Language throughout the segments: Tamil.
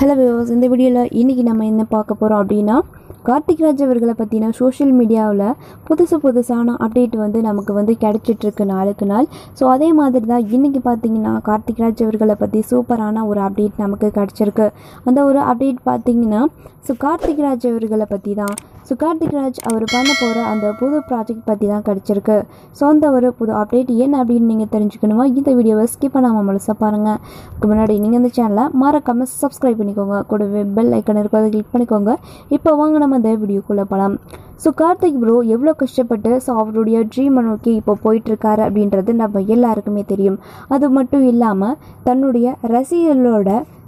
ஹலோ வியூவர்ஸ் இந்த வீடியோவில் இன்றைக்கி நம்ம என்ன பார்க்க போகிறோம் அப்படின்னா கார்த்திக் ராஜ் அவர்களை பற்றின சோஷியல் மீடியாவில் புதுசு புதுசான அப்டேட் வந்து நமக்கு வந்து கிடைச்சிட்ருக்கு நாளுக்கு நாள் ஸோ அதே மாதிரி தான் இன்றைக்கி பார்த்தீங்கன்னா கார்த்திக் ராஜ் அவர்களை பற்றி சூப்பரான ஒரு அப்டேட் நமக்கு கிடச்சிருக்கு அந்த ஒரு அப்டேட் பார்த்தீங்கன்னா ஸோ கார்த்திக் ராஜ் அவர்களை பற்றி தான் ஸோ கார்த்திக் ராஜ் அவர் பண்ண போகிற அந்த புது ப்ராஜெக்ட் பற்றி தான் கிடச்சிருக்கு ஸோ அந்த ஒரு புது அப்டேட் என்ன அப்படின்னு நீங்கள் தெரிஞ்சுக்கணுமா இந்த வீடியோவை ஸ்கிப் பண்ணாமல் முழுசாக பாருங்கள் அதுக்கு முன்னாடி நீங்கள் இந்த சேனலை மறக்காமல் சப்ஸ்கிரைப் பண்ணிக்கோங்க கூடவே பெல் ஐக்கன் இருக்கும் அதை கிளிக் பண்ணிக்கோங்க இப்போ வாங்க நம்ம இந்த வீடியோக்குள்ளே போகலாம் ஸோ கார்த்திக் ப்ரோ எவ்வளோ கஷ்டப்பட்டு ஸோ அவருடைய ட்ரீமை நோக்கி இப்போ போயிட்டுருக்காரு அப்படின்றது நம்ம எல்லாருக்குமே தெரியும் அது மட்டும் இல்லாமல் தன்னுடைய ரசிகர்களோட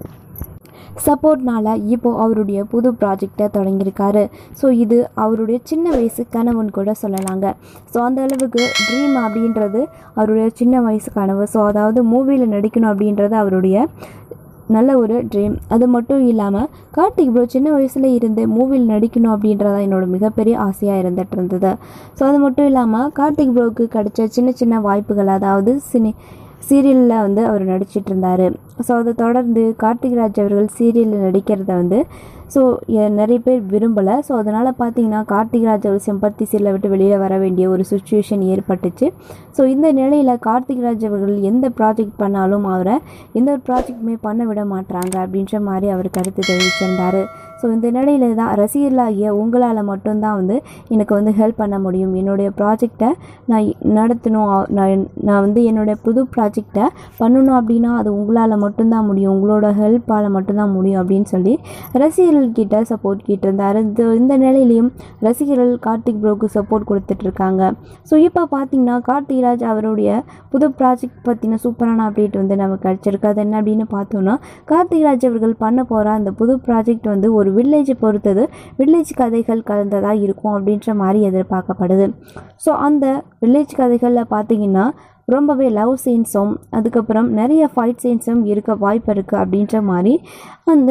சப்போர்ட்னால இப்போ அவருடைய புது ப்ராஜெக்டை தொடங்கியிருக்காரு ஸோ இது அவருடைய சின்ன வயசு கனவுன்னு கூட சொல்லலாங்க ஸோ அந்த அளவுக்கு ட்ரீம் அப்படின்றது அவருடைய சின்ன வயசு கனவு ஸோ அதாவது மூவியில் நடிக்கணும் அப்படின்றது அவருடைய நல்ல ஒரு ட்ரீம் அது மட்டும் இல்லாமல் கார்த்திக் ப்ரோ சின்ன வயசில் இருந்து மூவியில் நடிக்கணும் அப்படின்றதா என்னோட மிகப்பெரிய ஆசையாக இருந்துட்டு இருந்தது ஸோ அது மட்டும் இல்லாமல் கார்த்திக் ப்ரோவுக்கு கிடைச்ச சின்ன சின்ன வாய்ப்புகள் அதாவது சினி சீரியலில் வந்து அவர் நடிச்சிட்டு இருந்தார் ஸோ அதை தொடர்ந்து கார்த்திக் ராஜ் அவர்கள் சீரியலில் நடிக்கிறத வந்து ஸோ நிறைய பேர் விரும்பலை ஸோ அதனால் பார்த்தீங்கன்னா கார்த்திக் ராஜ் அவர் செம்பருத்தி சீரியலை விட்டு வெளியில் வர வேண்டிய ஒரு சுச்சுவேஷன் ஏற்பட்டுச்சு ஸோ இந்த நிலையில் கார்த்திக் ராஜ் அவர்கள் எந்த ப்ராஜெக்ட் பண்ணாலும் அவரை எந்த ஒரு ப்ராஜெக்ட்டுமே பண்ண விட மாட்டாங்க அப்படின்ற மாதிரி அவர் கருத்து தெரிவிச்சிருந்தார் ஸோ இந்த நிலையில தான் ரசிகர்களாகிய உங்களால் மட்டும்தான் வந்து எனக்கு வந்து ஹெல்ப் பண்ண முடியும் என்னுடைய ப்ராஜெக்டை நான் நடத்தணும் அ- நான் நான் வந்து என்னுடைய புது ப்ராஜெக்டை பண்ணணும் அப்படின்னா அது உங்களால் மட்டும்தான் முடியும் உங்களோட ஹெல்ப்பால் மட்டும்தான் முடியும் அப்படின்னு சொல்லி ரசிகர்கள்கிட்ட சப்போர்ட் கேட்டிருந்தாரு இந்த இந்த நிலையிலையும் ரசிகர்கள் கார்த்திக் ப்ரோக்கு சப்போர்ட் கொடுத்துட்ருக்காங்க ஸோ இப்போ பார்த்தீங்கன்னா கார்த்திக் ராஜ் அவருடைய புது ப்ராஜெக்ட் பற்றின சூப்பரான அப்டேட் வந்து நமக்கு கிடச்சிருக்கு அது என்ன அப்படின்னு பார்த்தோன்னா கார்த்திக் ராஜ் அவர்கள் பண்ண போகிற அந்த புது ப்ராஜெக்ட் வந்து ஒரு வில்லேஜை பொறுத்தது வில்லேஜ் கதைகள் கலந்ததாக இருக்கும் அப்படின்ற மாதிரி எதிர்பார்க்கப்படுது ஸோ அந்த வில்லேஜ் கதைகளில் பார்த்தீங்கன்னா ரொம்பவே லவ் சீன்ஸும் அதுக்கப்புறம் நிறைய ஃபைட் சீன்ஸும் இருக்க வாய்ப்பு இருக்குது அப்படின்ற மாதிரி அந்த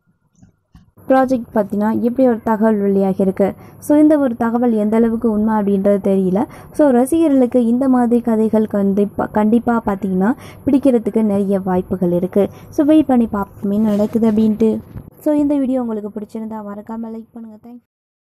ப்ராஜெக்ட் பற்றினா இப்படி ஒரு தகவல் வெளியாகி இருக்கு ஸோ இந்த ஒரு தகவல் எந்த அளவுக்கு உண்மை அப்படின்றது தெரியல ஸோ ரசிகர்களுக்கு இந்த மாதிரி கதைகள் கண்டிப்பாக கண்டிப்பாக பார்த்தீங்கன்னா பிடிக்கிறதுக்கு நிறைய வாய்ப்புகள் இருக்குது ஸோ வெயிட் பண்ணி பார்ப்போமே நடக்குது அப்படின்ட்டு ஸோ இந்த வீடியோ உங்களுக்கு பிடிச்சிருந்தா மறக்காமல் லைக் பண்ணுங்கள் தேங்க்ஸ்